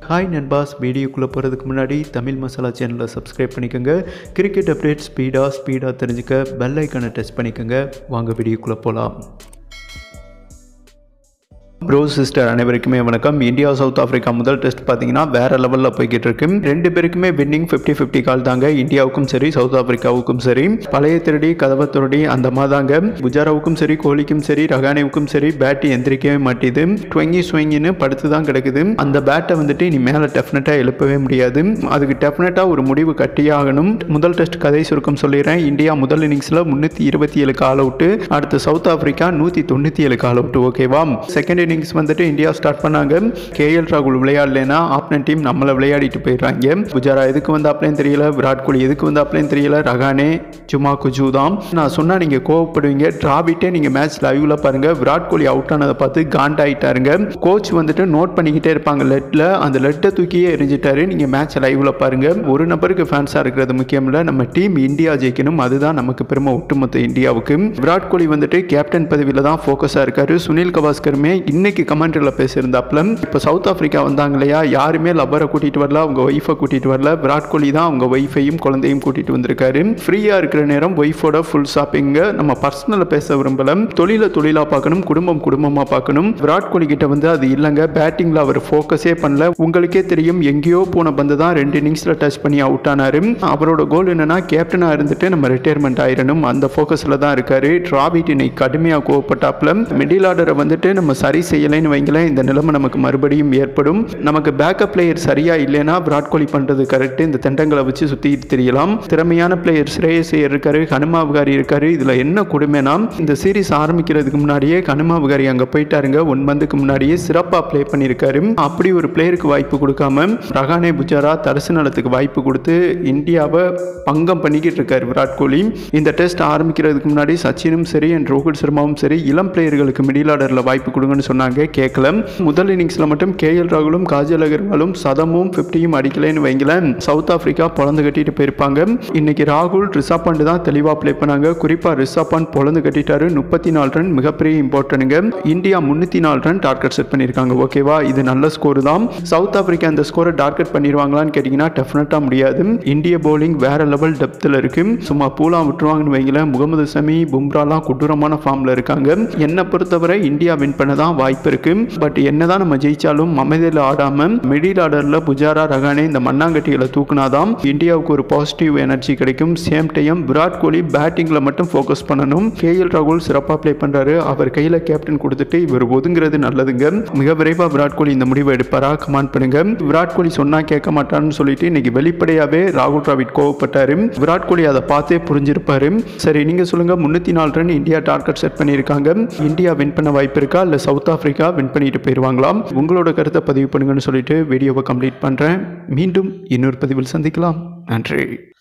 hi நண்பாஸ் வீடியோக்குள்ளே போகிறதுக்கு முன்னாடி தமிழ் மசாலா சேனலை சப்ஸ்கிரைப் பண்ணிக்கோங்க கிரிக்கெட் அப்டேட் ஸ்பீடாக ஸ்பீடாக தெரிஞ்சுக்க பெல் ஐக்கனை டச் பண்ணிக்கோங்க வாங்க வீடியோக்குள்ளே போகலாம் ப்ரோ சிஸ்டர் அனைவருக்குமே வணக்கம் இந்தியா சவுத் ஆஃப்ரிக்கா முதல் டெஸ்ட் பார்த்தீங்கன்னா வேற லெவலில் போய்கிட்டு இருக்கு ரெண்டு பேருக்குமே வின்னிங் ஃபிஃப்டி ஃபிஃப்டி கால் தாங்க இந்தியாவுக்கும் சரி சவுத் ஆஃப்ரிக்காவுக்கும் சரி பழைய திருடி கதவை திருடி அந்த மாதிரி தாங்க புஜாராவுக்கும் சரி கோலிக்கும் சரி ரகானேவுக்கும் சரி பேட் எந்திரிக்கவே மாட்டேது டுவெங்கி ஸ்விங்கின்னு படுத்து தான் கிடக்குது அந்த பேட்டை வந்துட்டு இனி மேலே டெஃபினட்டாக எழுப்பவே முடியாது அதுக்கு டெஃபினட்டாக ஒரு முடிவு கட்டியே ஆகணும் முதல் டெஸ்ட் கதை சுருக்கம் சொல்லிடுறேன் இந்தியா முதல் இன்னிங்ஸில் முந்நூற்றி இருபத்தி ஏழு கால் அவுட்டு அடுத்து சவுத் ஆஃப்ரிக்கா நூற்றி தொண்ணூற்றி ஏழு கால் அவுட்டு ஓகேவா செகண்ட் இன்னிங்ஸ் வந்துட்டு இந்தியா ஸ்டார்ட் பண்ணாங்க கேஎல் ராகுல் விளையாடலைன்னா ஆப்னன் டீம் நம்மளை விளையாடிட்டு போயிடுறாங்க குஜரா எதுக்கு வந்தாப்லேயும் தெரியல விராட் கோலி எதுக்கு வந்தாப்லேயும் தெரியல ரகானே சும்மா குஜு தான் நான் சொன்னால் நீங்கள் கோவப்படுவீங்க டிராவிட்டே நீங்கள் மேட்ச் லைவில் பாருங்கள் விராட் கோலி அவுட் ஆனதை பார்த்து காண்டாயிட்டாருங்க கோச் வந்துட்டு நோட் பண்ணிக்கிட்டே இருப்பாங்க லெட்டில் அந்த லெட்டை தூக்கியே எரிஞ்சிட்டாரு நீங்கள் மேட்ச் லைவில் பாருங்கள் ஒரு நபருக்கு ஃபேன்ஸாக இருக்கிறது முக்கியம் இல்லை நம்ம டீம் இந்தியா ஜெயிக்கணும் அதுதான் நமக்கு பெருமை ஒட்டுமொத்த இந்தியாவுக்கு விராட் கோலி வந்துட்டு கேப்டன் பதவியில் தான் ஃபோக்கஸாக இருக்காரு சுனில் கவாஸ்கருமே இன்னைக்கு கமெண்ட்ரியில் பேசியிருந்தாப்புல இப்போ சவுத் ஆஃப்ரிக்கா வந்தாங்க இல்லையா யாருமே லப்பரை கூட்டிகிட்டு வரல அவங்க ஒய்ஃபை கூட்டிகிட்டு வரல விராட் கோலி தான் அவங்க ஒய்ஃபையும் குழந்தையும் கூட்டிகிட்டு வந்திருக்காரு ஃப்ரீயாக இருக்கிற நேரம் ஒய்ஃபோட ஃபுல் ஷாப்பிங்க நம்ம பர்சனலை பேச விரும்பல தொழிலை தொழிலாக பார்க்கணும் குடும்பம் குடும்பமாக பார்க்கணும் விராட் கோலி கிட்ட வந்து அது இல்லைங்க பேட்டிங்கில் அவர் ஃபோக்கஸே பண்ணல உங்களுக்கே தெரியும் எங்கேயோ போன பந்து தான் ரெண்டு இன்னிங்ஸில் டச் பண்ணி அவுட் ஆனார் அவரோட கோல் என்னன்னா கேப்டனாக இருந்துட்டு நம்ம ரிட்டையர்மெண்ட் ஆயிடணும் அந்த ஃபோக்கஸில் தான் இருக்காரு டிராபிட் இன்னைக்கு கடுமையாக கோவப்பட்டாப்புல மிடில் ஆர்டரை வந்துட்டு நம்ம சரி செய்யலைன்னு வைங்களேன் இந்த நிலைமை நமக்கு மறுபடியும் ஏற்படும் நமக்கு பேக்கப் பிளேயர் சரியா இல்லைன்னா விராட் கோலி பண்ணுறது கரெக்ட் இந்த தெண்டங்களை வச்சு சுற்றிட்டு தெரியலாம் திறமையான பிளேயர் ஸ்ரேயஸ் ஐயர் இருக்காரு ஹனுமா விகாரி இருக்காரு இதில் என்ன கொடுமைனா இந்த சீரிஸ் ஆரம்பிக்கிறதுக்கு முன்னாடியே ஹனுமா விகாரி அங்கே போயிட்டாருங்க ஒன் மந்த்துக்கு முன்னாடியே சிறப்பாக ப்ளே பண்ணியிருக்காரு அப்படி ஒரு பிளேயருக்கு வாய்ப்பு கொடுக்காம ரகானே புஜாரா தரிசு நலத்துக்கு வாய்ப்பு கொடுத்து இந்தியாவை பங்கம் பண்ணிக்கிட்டு இருக்காரு விராட் கோலி இந்த டெஸ்ட் ஆரம்பிக்கிறதுக்கு முன்னாடி சச்சினும் சரி அண்ட் ரோஹித் சர்மாவும் சரி இளம் பிளேயர்களுக்கு மிடில் ஆர்டரில் வாய்ப்பு கொடுங்கன்னு சொன்னாங்க கேட்கல முதல் இன்னிங்ஸில் மட்டும் கேஎல் ராகுலும் காஜல் அகர்வாலும் சதமும் ஃபிஃப்டியும் அடிக்கலைன்னு வைங்களேன் சவுத் ஆஃப்ரிக்கா பொழந்து கட்டிட்டு போயிருப்பாங்க இன்னைக்கு ராகுல் ரிஷப் பண்ட் தான் தெளிவாக ப்ளே பண்ணாங்க குறிப்பாக ரிஷப் பண்ட் பொழந்து கட்டிட்டாரு முப்பத்தி நாலு ரன் மிகப்பெரிய இம்பார்ட்டனுங்க இந்தியா முந்நூற்றி நாலு ரன் டார்கெட் செட் பண்ணியிருக்காங்க ஓகேவா இது நல்ல ஸ்கோர் தான் சவுத் ஆஃப்ரிக்கா அந்த ஸ்கோரை டார்கெட் பண்ணிடுவாங்களான்னு கேட்டிங்கன்னா டெஃபினட்டாக முடியாது இந்திய பவுலிங் வேற லெவல் டெப்த்தில் இருக்கு சும்மா பூலா விட்டுருவாங்கன்னு வைங்களேன் முகமது சமி பும்ராலாம் கொடூரமான ஃபார்மில் இருக்காங்க என்னை பொறுத்தவரை இந்தியா வின் பண்ண தான் வாய்ப்பு இருக்கு பட் என்னதான் நம்ம ஜெயிச்சாலும் மமதியில் ஆடாம மிடில் ஆர்டரில் புஜாரா ரகானே இந்த மண்ணாங்கட்டிகளை தூக்குனாதான் இந்தியாவுக்கு ஒரு பாசிட்டிவ் எனர்ஜி கிடைக்கும் சேம் டைம் விராட் கோலி பேட்டிங்கில் மட்டும் ஃபோக்கஸ் பண்ணணும் கேஎல் ராகுல் சிறப்பாக ப்ளே பண்ணுறாரு அவர் கையில் கேப்டன் கொடுத்துட்டு இவர் ஒதுங்கிறது நல்லதுங்க மிக விரைவாக விராட் கோலி இந்த முடிவை எடுப்பாரா கமெண்ட் பண்ணுங்க விராட் கோலி சொன்னா கேட்க மாட்டான்னு சொல்லிட்டு இன்னைக்கு வெளிப்படையாவே ராகுல் டிராவிட் கோவப்பட்டாரு விராட் கோலி அதை பார்த்தே புரிஞ்சிருப்பாரு சரி நீங்க சொல்லுங்க முன்னூத்தி நாலு ரன் இந்தியா டார்கெட் செட் பண்ணியிருக்காங்க இந்தியா வின் பண்ண வாய்ப்பு இருக்கா இல்லை சவுத் ஆஃப்ரிக்கா வின் பண்ணிட்டு போயிடுவாங்களாம் உங்களோட கருத்தை பதிவு பண்ணுங்கன்னு சொல்லிட்டு வீடியோவை கம்ப்ளீட் பண்ணுறேன் மீண்டும் இன்னொரு பதிவில் சந்திக்கலாம் நன்றி